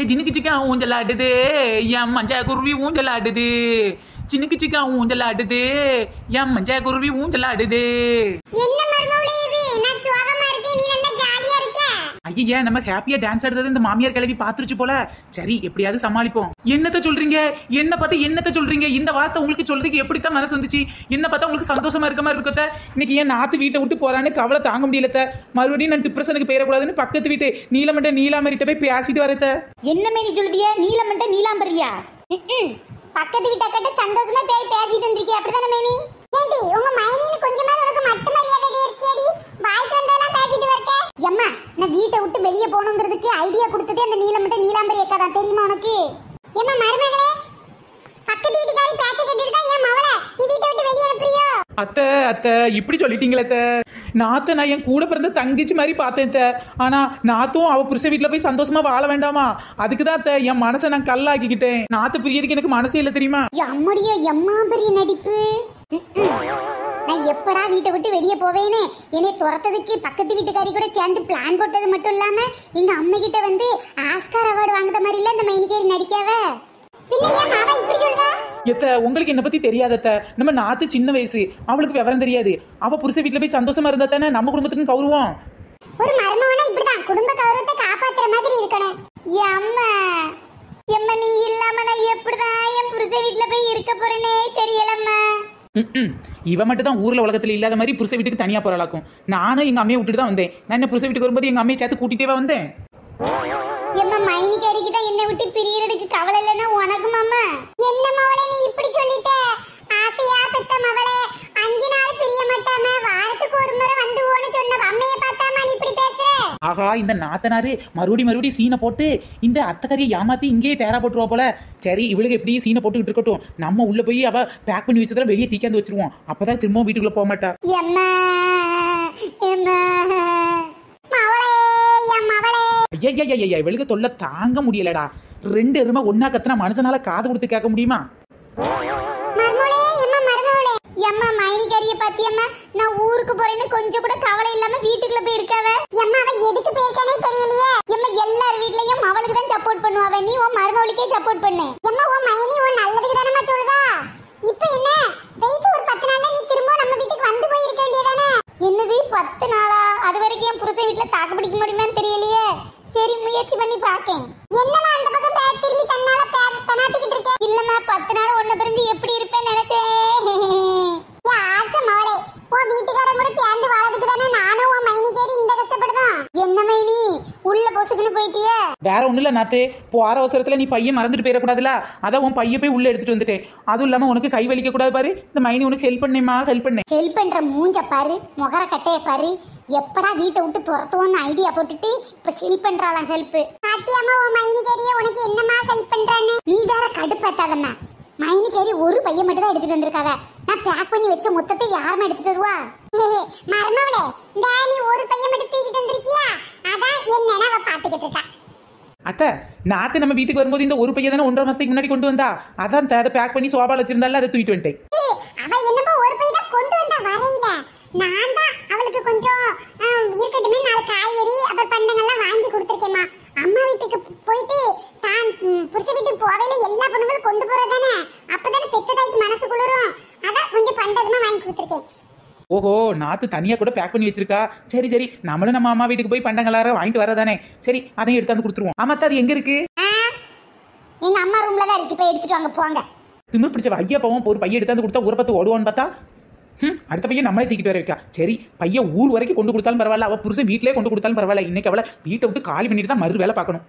ஜினுக்கு சிக்கா ஊஞ்சல் ஆடுது என் மஞ்ச குருவி ஊஞ்சல் ஆடுது சின்னுக்கு சிக்கா ஊஞ்சல் ஆடுது என் மஞ்ச குருவி ஊஞ்சல் ஆடுது என்ன மர்மவளே இது நான் சுவாகமா இருக்கேன் நீ நல்லா ஜாலியா இருக்க ஐயா நம்ம ஹாப்பியா டான்ஸ் ஆடுறது இந்த மாமியார் கிளவி பாத்துருச்சு போல சரி எப்படியாவது சமாளிப்போம் என்னத்த சொல்றீங்க என்ன பார்த்து என்னத்த சொல்றீங்க இந்த வார்த்தை உங்களுக்கு சொல்றதுக்கு எப்படித்தான் மனசு வந்துச்சு என்ன பார்த்தா உங்களுக்கு சந்தோஷமா இருக்க மாதிரி இருக்கத்த இன்னைக்கு ஏன் நாத்து வீட்டை விட்டு போறான்னு கவலை தாங்க முடியலத்த மறுபடியும் நான் டிப்ரெஷனுக்கு போயிடக்கூடாதுன்னு பக்கத்து வீட்டு நீலமட்ட நீலாமரிட்ட போய் பேசிட்டு வரத்த என்னமே நீ சொல்லுதிய நீலமண்ட நீலாம்பரியா ம்ம். பக்கத்து வீட்டக்கிட்ட சந்தோஷமா பேய் பேசிட்டு வந்திருக்கிய அப்படிதானே மேனி ஏண்டி உங்க மைனின்னு கொஞ்சமா உனக்கு மட்டு மரியாதை இருக்கியடி வாய்க்கு வந்தெல்லாம் பேசிட்டு வரக்க எம்மா நான் வீட்டை விட்டு வெளியே போகணுங்கிறதுக்கு ஐடியா கொடுத்ததே அந்த நீலமண்ட நீலாம்பரி அக்கா தான் தெரியுமா உனக்கு எம்மா மருமகளே பக்கத்து வீட்டுக்காரி பேச்ச கேட்டுட்டு தான் என் மவளை நீ வீட்டை விட்டு வெளியே அனுப்புறியோ அத்தை அத்தை இப்படி சொல்லிட்டீங்களே அத்தை நாத்தை நான் என் கூட பிறந்த தங்கச்சி மாதிரி பார்த்தேன் அத்தை ஆனா நாத்தும் அவ புருஷ வீட்டுல போய் சந்தோஷமா வாழ வேண்டாமா அதுக்கு தான் அத்தை என் மனசை நான் கல்லாக்கிக்கிட்டேன் நாத்து பிரியதுக்கு எனக்கு மனசே இல்லை தெரியுமா அம்மடியோ எம்மா பெரிய நடிப்பு ம்ம். நான் எப்படா வீட்டை விட்டு வெளியே போவேனே என்னை துரத்ததுக்கு பக்கத்து வீட்டுக்காரி கூட சேர்ந்து பிளான் போட்டது மட்டும் இல்லாம எங்க அம்மா கிட்ட வந்து ஆஸ்கார் அவார்டு வாங்குற மாதிரி இல்ல இந்த மைனிகேரி நடிக்காவ பின்ன ஏன் மாவா இப்படி சொல்றா எத்த உங்களுக்கு என்ன பத்தி தெரியாத அத்தை நம்ம நாத்து சின்ன வயசு அவளுக்கு விவரம் தெரியாது அவ புருஷ வீட்டுல போய் சந்தோஷமா இருந்தா தானே நம்ம குடும்பத்துக்கும் கௌரவம் ஒரு மருமகனா இப்படிதான் குடும்ப கௌரவத்தை காப்பாத்துற மாதிரி இருக்கணும் அம்மா எம்மா நீ இல்லாம நான் எப்படிதான் என் புருஷ வீட்டுல போய் இருக்க போறேனே தெரியலம்மா ம்ம். இவ மட்டும் தான் ஊர்ல உலகத்துல இல்லாத மாதிரி புருஷ வீட்டுக்கு தனியா போறாளாக்கும் நானும் எங்க அம்மையை விட்டுட்டு தான் வந்தேன் நான் என்ன புருஷ வீட்டுக்கு வரும்போது எங்க அம்மையை சேர்த்து கூட்டிட்டே வந்தேன் எம்மா மைனிகாரிக்கு தான் என்னை விட்டு பிரியறதுக்கு கவலை இல்லைன்னா உனக்கு மாமா என்ன மவளே நீ இப்படி சொல்லிட்ட ஆசையா பெத்த மவளே அஞ்சு நாள் பிரிய மாட்டாம வாரத்துக்கு ஒரு முறை வந்து ஓன்னு சொன்ன அம்மையை பார்த்தாமா நீ இப்படி பேசுற ஆகா இந்த நாத்தனாரு மறுபடி மறுபடி சீனை போட்டு இந்த அத்தக்கறியை ஏமாத்தி இங்கேயே டேரா போட்டுருவா போல சரி இவளுக்கு எப்படி சீனை போட்டுக்கிட்டு இருக்கட்டும் நம்ம உள்ள போய் அவ பேக் பண்ணி வச்சதுல வெளியே தீக்காந்து வச்சிருவோம் அப்பதான் திரும்பவும் வீட்டுக்குள்ள போக மாட்டா எம்மா எம்மா மவளே என் மவளே ஐயா இவளுக்கு தொல்லை தாங்க முடியலடா ரெண்டு எருமை ஒன்னா கத்துனா மனுஷனால காது கொடுத்து கேட்க முடியுமா மர்மோளே எம்மா மர்மோளே எம்மா மைனிகாரிய பாத்தியம்மா நான் ஊருக்கு போறேன்னு கொஞ்சம் கூட கவலை இல்லாம வீட்டுக்குள்ள போய் இருக்காவ எம்மா அவ எதுக்கு போயிருக்கானே தெரியலையே எம்மா எல்லார் வீட்லயும் அவளுக்கு தான் சப்போர்ட் பண்ணுவாவ நீ உன் மருமவளுக்கே சப்போர்ட் பண்ணு எம்மா உன் மைனி உன் நல்லதுக்கு தானமா சொல்லுதா இப்போ என்ன வெயிட் ஒரு பத்து நாள்ல நீ திரும்ப நம்ம வீட்டுக்கு வந்து போயிருக்க வேண்டியதானே என்னது பத்து நாளா அது வரைக்கும் என் புருஷ வீட்டுல தாக்கு பிடிக்க முடியுமான்னு தெரியலையே சரி முயற்சி பண்ணி பாக்கேன் என்னமா அந்த பக்கம் பேர் திரும்பி தன்னால பேர் தனாத்திக்கிட்டு இருக்கேன் இல்லம்மா பத்து நாள் ஒண்ணு பிரிஞ்சு எப்படி இருப்பேன்னு நினைச்சேன் ஆசை மவளே உன் வீட்டுக்காரன் கூட சேர்ந்து வாழறதுக்கு தானே நானும் உன் மைனி கேரி இந்த கஷ்டப்படுதான் என்ன மைனி உள்ள பொசுக்குன்னு போயிட்டியே வேற ஒண்ணும் இல்ல நாத்தே போற அவசரத்துல நீ பையன் மறந்துட்டு போயிடக்கூடாதுல அதான் உன் பையன் போய் உள்ள எடுத்துட்டு வந்துட்டேன் அதுவும் இல்லாம உனக்கு கை வலிக்க கூடாது பாரு இந்த மைனி உனக்கு ஹெல்ப் பண்ணேமா ஹெல்ப் பண்ணேன் ஹெல்ப் பண்ற மூஞ்ச பாரு முகர கட்டைய பாரு எப்படா வீட்டை விட்டு துரத்துவோன்னு ஐடியா போட்டுட்டு இப்ப ஹெல்ப் பண்றாளாம் ஹெல்ப் பாத்தியாமா உன் மைனி கேரிய உனக்கு என்னமா ஹெல்ப் பண்றான்னு நீ வேற கடுப்பாத்தாதம்மா மைனி கேரி ஒரு பையன் மட்டும் தான் எடுத்துட்டு வந்திருக்காவ நான் பேக் பண்ணி வச்ச மொத்தத்தை யாருமா எடுத்துட்டு வருவா மர்மவளே இந்த நீ ஒரு பையன் மட்டும் தூக்கிட்டு வந்திருக்கியா அதான் என்னன்னு அவ பாத்துக்கிட்டு இருக்கா அத்தை நாத்து நம்ம வீட்டுக்கு வரும்போது இந்த ஒரு பையன் தானே ஒன்றரை மாசத்துக்கு முன்னாடி கொண்டு வந்தா அதான் அதை பேக் பண்ணி சோபால வச்சிருந்தால அதை தூக்கிட்டு வந்துட்டேன் ஏய், அவ என்னமோ ஒரு பை தான் கொண்டு வந்தா வரையில நான் தான் அவளுக்கு கொஞ்சம் ஆம், இருக்கட்டுமே நாலு காய்கறி அப்புறம் பண்டங்கள்லாம் வாங்கி கொடுத்துருக்கேம்மா அம்மா வீட்டுக்கு போ- போயிட்டு தான் ம், புருஷ வீட்டுக்கு போவையில எல்லா பொண்ணுங்களும் கொண்டு போறதானே அப்பதானே பெத்த தாய்க்கு மனசு குளிரும் அதான் கொஞ்சம் பண்டதுமா வாங்கி கொடுத்துருக்கேன் ஓஹோ நாத்து தனியா கூட பேக் பண்ணி வச்சிருக்கா சரி சரி நம்மளும் நம்ம அம்மா வீட்டுக்கு போய் பண்டங்களார வாங்கிட்டு வரதானே சரி அதையும் எடுத்தாந்து கொடுத்துருவோம் ஆமா அத்தை, அது எங்க இருக்கு ஆ, எங்க அம்மா ரூம்ல தான் இருக்கு போய் எடுத்துட்டு வாங்க போங்க திமிர் பிடிச்ச ஐயா பாவம் ஒரு பையன் எடுத்தாந்து கொடுத்தா ஊரை பார்த்து ஓடுவான்னு பார்த்தா ம் அடுத்த பையன் நம்மளே தூக்கிட்டு வர வைக்கா சரி பையன் ஊர் வரைக்கும் கொண்டு கொடுத்தாலும் பரவாயில்ல அவ புருஷன் வீட்டிலே கொண்டு கொடுத்தாலும் பரவாயில்ல இன்னைக்கு அவளை வீட்டை விட்டு காலி பண்ணிட்டு தான் மறு வேலை பார்க்கணும்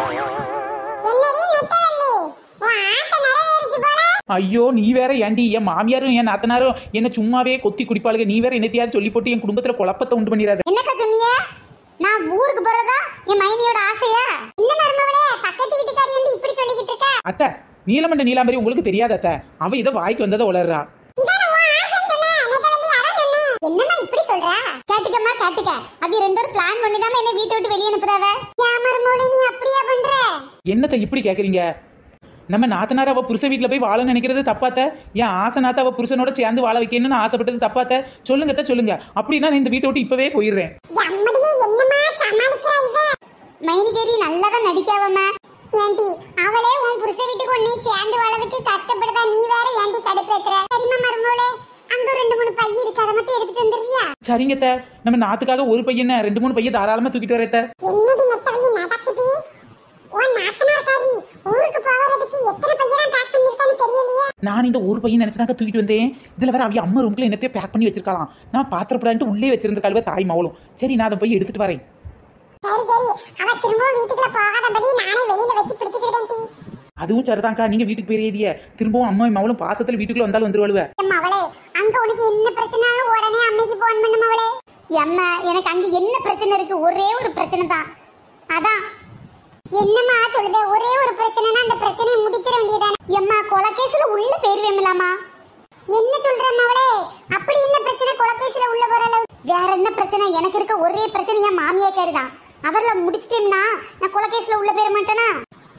என்னடி நெட்டவள்ளி உன் ஆசை நிறைவேறிச்சு போல ஐயோ நீ வேற ஏண்டி என் மாமியாரும் என் நாத்தனாரும் என்ன சும்மாவே கொத்தி குடிப்பாளுங்க நீ வேற என்னத்தையாவது சொல்லி போட்டு என் குடும்பத்துல குழப்பத்தை உண்டு பண்ணிடாத என்னக்கா சொன்னீங்க நான் ஊருக்கு போறதா என் மைனியோட ஆசையா என்ன மருமவளே பக்கத்து வீட்டுக்காரி வந்து இப்படி சொல்லிக்கிட்டு இருக்கா அத்தை நீலமண்ட நீலாம்பரி உங்களுக்கு தெரியாத அத்தை அவ இதை வாய்க்கு வந்ததை உளறா இதான உன் ஆசைன்னு சொன்ன நெட்டவள்ளி அதான் சொன்னேன் என்னம்மா இப்படி சொல்றா கேட்டுக்கம்மா கேட்டுக்க அது ரெண்டு பேரும் பிளான் பண்ணி தான் என்ன வீட்டை விட்டு வெளியே அனுப்புறாவ ஏன் மருமவளே நீ அப்படியா பண்ற என்னத்தை இப்படி கேக்குறீங்க நம்ம நாத்தனார் அவ புருஷ வீட்டுல போய் வாழ நினைக்கிறது தப்பாத்த என் ஆசை நாத்த அவ புருஷனோட சேர்ந்து வாழ வைக்கணும்னு ஆசைப்பட்டது தப்பாத்த சொல்லுங்க அத்தை, சொல்லுங்க அப்படின்னா நான் இந்த வீட்டை விட்டு இப்பவே போயிடுறேன் எம்மடியே என்னமா சமாளிக்கிறா இவ மைனிகேரி நல்லா தான் நடிக்காவம்மா ஏண்டி அவளே உன் புருஷ வீட்டுக்கு உன்னை சேர்ந்து வளர்றதுக்கு கஷ்டப்படுதா நீ வேற ஏண்டி கடுப்பேத்துற சரிம்மா மருமகளே அங்க ஒரு ரெண்டு மூணு பை இருக்கு அதை மட்டும் எடுத்துட்டு வந்துடுறியா சரிங்க அத்தை. நம்ம நாத்துக்காக ஒரு பையனை ரெண்டு மூணு பையன் தாராளமா தூக்கிட்டு வரத்த என்னடி நெட்டவழி நடக்குது உன் நாத்தனார்காரி ஊருக்கு போகிறதுக்கு எத்தனை பையனா பேக் பண்ணிருக்கான்னு தெரியலையே நான் இந்த ஒரு பையன் நினைச்சதாக்க தூக்கிட்டு வந்தேன் இதுல வேற அவிய அம்மா ரூம்ல என்னத்தையும் பேக் பண்ணி வச்சிருக்கலாம் நான் பாத்திரப்படான்ட்டு உள்ளே வச்சிருந்த கழுவ தாய் மாவளும் சரி நான் அதை போய் எடுத்துட்டு வரேன் சரி சரி அவ திரும்பவும் வீட்டுக்குள்ள போகாதபடி நானே வெளியில வச்சு பிடிச்சுக்கிட்டேன் டி அதுவும் சரிதான்க்கா நீங்க வீட்டுக்கு போயிருதிய திரும்பவும் அம்மா மவளும் பாசத்துல வீட்டுக்குள்ள வந்தாலும் வந்துருவாளுவ எம்மா அவளே அங்க உனக்கு என்ன பிரச்சனை உடனே அம்மைக்கு போன் பண்ணும் அவளே எம்மா எனக்கு அங்க என்ன பிரச்சனை இருக்கு ஒரே ஒரு பிரச்சனை தான் அதான் என்னம்மா சொல்லுது ஒரே ஒரு பிரச்சனைனா அந்த பிரச்சனையை முடிச்சிட வேண்டியதானே எம்மா கொலகேஸ்ல உள்ள போயிருவேமிலாமா என்ன சொல்றேன் அவளே அப்படி என்ன பிரச்சனை கொலகேஸ்ல உள்ள போற அளவு வேற என்ன பிரச்சனை எனக்கு இருக்க ஒரே பிரச்சனை என் மாமியாக்காரு தான் அவர்ல முடிச்சிட்டேன்னா நான் கொலகேஸ்ல உள்ள போயிட மாட்டேனா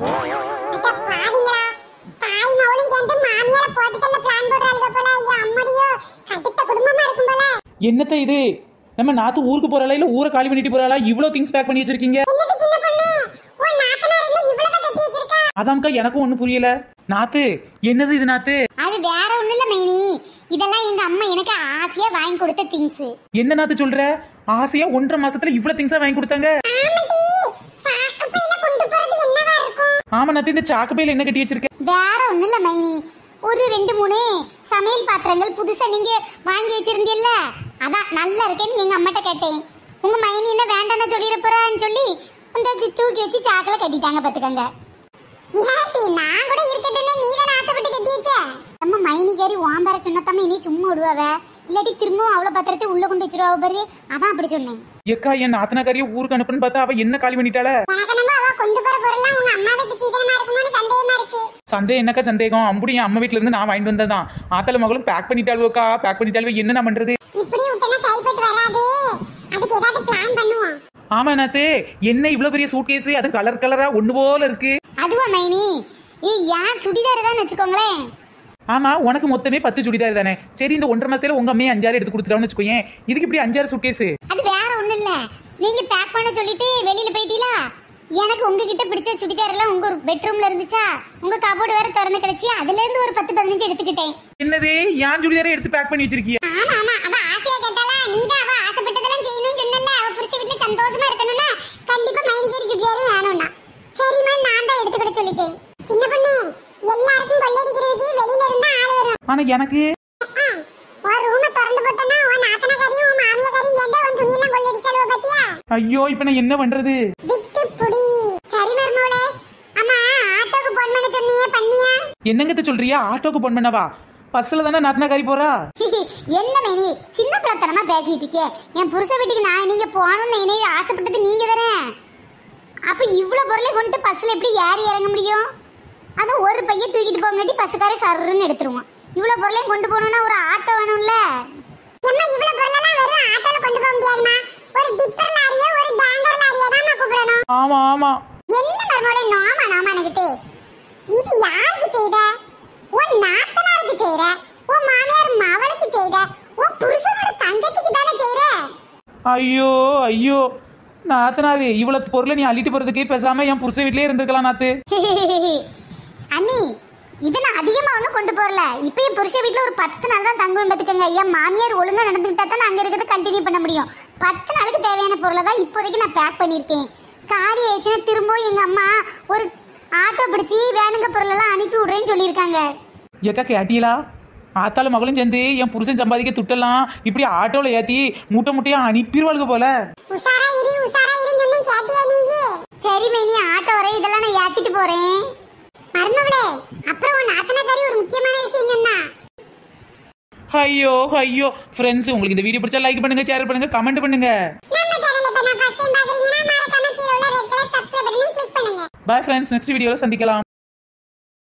பாவிங்களா தாய் மவளும் சேர்ந்து மாமியார போட்டுக்கல்ல பிளான் போடுறாங்க போல ஐயா அம்மடியோ கடுத்த குடும்பமா இருக்கும் போல என்னத்த இது நம்ம நாத்து ஊருக்கு போறாளா இல்ல ஊரை காலி பண்ணிட்டு போறாளா இவ்வளவு திங்ஸ் பேக் பண்ணி வச்சிருக்கீங்க என்னது சின்ன பொண்ணு உன் நாத்தனார் என்ன இவ்வளவு கட்டி வச்சிருக்கா அதான்க்கா எனக்கும் ஒண்ணும் புரியல நாத்து என்னது இது நாத்து அது வேற ஒண்ணு இல்ல மைனி இதெல்லாம் எங்க அம்மா எனக்கு ஆசையா வாங்கி கொடுத்த திங்ஸ் என்ன நாத்து சொல்ற ஆசையா ஒன்றரை மாசத்துல இவ்வளவு திங்ஸா வாங்கி கொடுத்தாங்க ஆமாடி சாக்கு பையில கொண்டு போறது என்னவா இருக்கும் ஆமா நாத்து இந்த சாக்கு பையில என்ன கட்டி வச்சிருக்க வேற ஒண்ணு இல்ல மைனி ஒரு ரெண்டு மூணு சமையல் பாத்திரங்கள் புதுசா நீங்க வாங்கி வச்சிருந்தீல்ல அதான் நல்லா இருக்கேன்னு எங்க அம்மாட்ட கேட்டேன் உங்க மைனி என்ன வேண்டாம்னு சொல்லிட போறான்னு சொல்லி இந்த தி- தூக்கி வச்சு சாக்குல கட்டிட்டாங்க பாத்துக்கோங்க ஏட்டி நான் கூட இருக்கட்டும்னே நீ தானே ஆசைப்பட்டு கட்டி வச்ச நம்ம மைனி கேரி வாம்பர சொன்னத்தம்ம இனி சும்மா விடுவாவ இல்லாட்டி திரும்பவும் அவ்வளவு பத்திரத்தை உள்ள கொண்டு வச்சிருவா பாரு அதான் அப்படி சொன்னேன் எக்கா என் நாத்தனாக்காரிய ஊருக்கு அனுப்புன்னு பார்த்தா அவ என்ன காலி பண்ணிட்டாள எனக்கு நம்ம அவ கொண்டு போற பொருள்லாம் உங்க அம்மா வீட்டு சீக்கிரமா இருக்குமோன்னு சந்தேகமா இருக்கு சந்தேகம் என்னக்கா சந்தேகம் அம்புடி என் அம்மா வீட்ல இருந்து நான் வாங்கிட்டு வந்ததான் ஆத்தல மகளும் பேக் பண்ணிட்டாளுவோக்கா பேக் பண்ணிட்டாளுவோ என்ன நான் பண்றது இப்படி விட்டனா சரிப்பட்டு வராதே அதுக்கு ஏதாவது பிளான் பண்ணுவோம் ஆமா நாத்து என்ன இவ்வளவு பெரிய சூட்கேஸ் அது கலர் கலரா ஒண்ணு போல இருக்கு அதுவா மைனி ஏய் ஏன் சுடிதார் தான் வச்சுக்கோங்களேன் ஆமா உனக்கு மொத்தமே பத்து சுடிதார் தானே சரி இந்த ஒன்றரை மாசத்துல உங்க அம்மையை அஞ்சாறு எடுத்து கொடுத்துட்டான்னு வச்சுக்கோயேன் இதுக்கு இப்படி அஞ்சாறு சூட்கேஸ் அது வேற ஒண்ணும் இல்ல நீங்க பேக் பண்ண சொல்லிட்டு வெளியில போயிட்டீங்களா எனக்கு உங்ககிட்ட பிடிச்ச சுடிதார் எல்லாம் உங்க பெட்ரூம்ல இருந்துச்சா உங்க கபோர்டு வேற திறந்து கிடைச்சி அதுல இருந்து ஒரு பத்து பதினஞ்சு எடுத்துக்கிட்டேன் என்னது ஏன் சுடிதாரை எடுத்து பேக் பண்ணி வச்சிருக்கிய ஆமா ஆமா அவ ஆசையா கேட்டாளா நீ தான் அவ ஆசைப்பட்டதெல்லாம் செய்யணும்னு சொன்னல அவ புருஷ வீட்ல சந்தோஷமா இருக்கணும்னா கண்டிப்பா மைனிகேரி சுடிதாரும் வேணும்னா சரிம்மா நான் தான் எடுத்துக்கிட சொல்லிட்டேன் சின்ன பொண்ணு எல்லாருக்கும் கொள்ளையடிக்கிறதுக்கு வெளியில இருந்தா ஆள் வரும் ஆனா எனக்கு ஒரு ரூம திறந்து போட்டனா உன் நாத்தனக்காரியும் உன் மாமியாக்காரியும் சேர்ந்து உன் துணியெல்லாம் கொள்ளையடிச்சாலுவ பாத்தியா ஐயோ இப்ப நான் என்ன பண்றது விட்டு புடி சரி மர்மோளே அம்மா ஆட்டோக்கு போன் பண்ண சொன்னியே பண்ணியா என்னங்கத்த சொல்றியா ஆட்டோக்கு போன் பண்ணவா பஸ்ல தானே நாத்தனாக்காரி போறா என்ன மேனி சின்ன பிள்ளைத்தனமா பேசிட்டு இருக்கே என் புருஷ வீட்டுக்கு நான் நீங்க போகணும்னு என்னைய ஆசைப்பட்டது நீங்க தானே அப்ப இவ்வளவு பொருளை கொண்டு பஸ்ல எப்படி ஏறி இறங்க முடியும் அதுவும் ஒரு பைய தூக்கிட்டு போக முன்னாடி பஸ்ஸுக்காரே சர்ன்னு எடுத்துருவோம் இவ்வளவு பொருளையும் கொண்டு போகணும்னா ஒரு ஆட்டோ வேணும்ல எம்மா இவ்வளவு பொருளெல்லாம் வெறும் ஆட்டோல கொண்டு போக முடியாதுமா ஒரு டிப்பர் லாரியோ ஒரு டேங்கர் லாரியோ தான் கூப்பிடணும் ஆமா ஆமா என்ன மருமகளே நாம நாம எனக்கிட்டே இது யாருக்கு செய்த உன் நாத்தனாருக்கு செய்யற உன் மாமியார் மவளுக்கு செய்த உன் புருஷனோட தங்கச்சிக்கு தானே செய்யற ஐயோ ஐயோ நாத்தனாரு இவ்வளவு பொருளை நீ அள்ளிட்டு போறதுக்கே பேசாம என் புருஷ வீட்லயே இருந்திருக்கலாம் நாத்து அண்ணி இது நான் அதிகமா ஒன்றும் கொண்டு போறல இப்போ என் புருஷ வீட்டில் ஒரு பத்து நாள் தான் தங்குவேன் பார்த்துக்கங்க என் மாமியார் ஒழுங்கா நடந்துக்கிட்டா தான் அங்கே இருக்கிறத கண்டினியூ பண்ண முடியும் பத்து நாளுக்கு தேவையான பொருளை தான் இப்போதைக்கு நான் பேக் பண்ணியிருக்கேன் காலி ஆயிடுச்சுன்னா திரும்பவும் எங்கள் அம்மா ஒரு ஆட்டோ பிடிச்சி வேணுங்க பொருளெல்லாம் அனுப்பி விடுறேன்னு சொல்லியிருக்காங்க ஏக்கா கேட்டீங்களா ஆத்தால மகளும் சேர்ந்து என் புருஷன் சம்பாதிக்க துட்டெல்லாம் இப்படி ஆட்டோல ஏத்தி மூட்டை மூட்டையா அனுப்பிடுவாளுங்க போல உசாரா இரு உசாரா இருன்னு சொன்னேன் கேட்டியா நீங்க சரி மேனி ஆட்டோ வரை இதெல்லாம் நான் ஏத்திட்டு போறேன் மருமகளே அப்புறம் உன் நாத்தனக்காரி ஒரு முக்கியமான விஷயம் சொன்னா ஐயோ ஐயோ ஃப்ரெண்ட்ஸ் உங்களுக்கு இந்த வீடியோ பிடிச்சா லைக் பண்ணுங்க ஷேர் பண்ணுங்க கமெண்ட் பண்ணுங்க நம்ம சேனலை இப்ப நான் ஃபர்ஸ்ட் டைம் பாக்குறீங்கன்னா மறக்காம கீழ உள்ள ரெட் கலர் சப்ஸ்கிரைப் பட்டனை கிளிக் பண்ணுங்க பாய் ஃப்ரெண்ட்ஸ் நெக்ஸ்ட் வீடியோல சந்திக்கலாம்